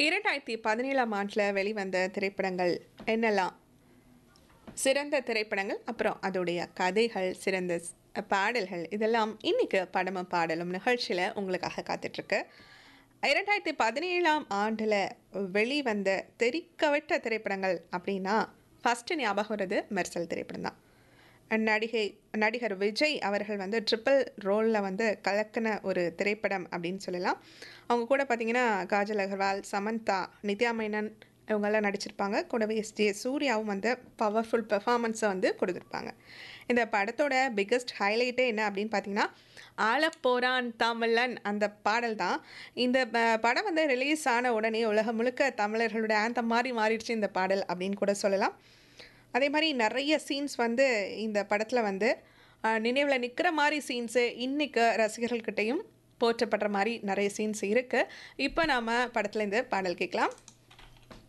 இரண்டாயிரத்தி பதினேழாம் ஆண்டில் வெளிவந்த திரைப்படங்கள் என்னெல்லாம் சிறந்த திரைப்படங்கள் அப்புறம் அதோடைய கதைகள் சிறந்த ஸ்- பாடல்கள் இதெல்லாம் இன்னைக்கு படமும் பாடலும் நிகழ்ச்சியில் உங்களுக்காக காத்துட்ருக்கு இரண்டாயிரத்தி பதினேழாம் ஆண்டில் வெளிவந்த தெரிக்கவிட்ட திரைப்படங்கள் அப்படின்னா ஃபஸ்ட்டு ஞாபகம் வருது மெர்சல் திரைப்படம் தான் நடிகை நடிகர் விஜய் அவர்கள் வந்து ட்ரிபிள் ரோலில் வந்து கலக்கின ஒரு திரைப்படம் அப்படின்னு சொல்லலாம் அவங்க கூட பார்த்தீங்கன்னா காஜல் அகர்வால் சமந்தா நித்யா மேனன் இவங்கெல்லாம் நடிச்சிருப்பாங்க கூடவே எஸ் ஜே சூர்யாவும் வந்து பவர்ஃபுல் பெர்ஃபார்மன்ஸை வந்து கொடுத்துருப்பாங்க இந்த படத்தோட பிக்கஸ்ட் ஹைலைட்டே என்ன அப்படின்னு பார்த்தீங்கன்னா ஆலப்போரான் தமிழன் அந்த பாடல் தான் இந்த ப- படம் வந்து ரிலீஸ் ஆன உடனே உலகம் முழுக்க தமிழர்களோட ஆந்தம் மாதிரி மாறிடுச்சு இந்த பாடல் அப்படின்னு கூட சொல்லலாம் அதே மாதிரி நிறைய சீன்ஸ் வந்து இந்த படத்தில் வந்து நினைவில் நிற்கிற மாதிரி சீன்ஸு இன்றைக்கு ரசிகர்கள்கிட்டையும் போற்றப்படுற மாதிரி நிறைய சீன்ஸ் இருக்குது இப்போ நாம் படத்தில் இந்த பாடல் கேட்கலாம்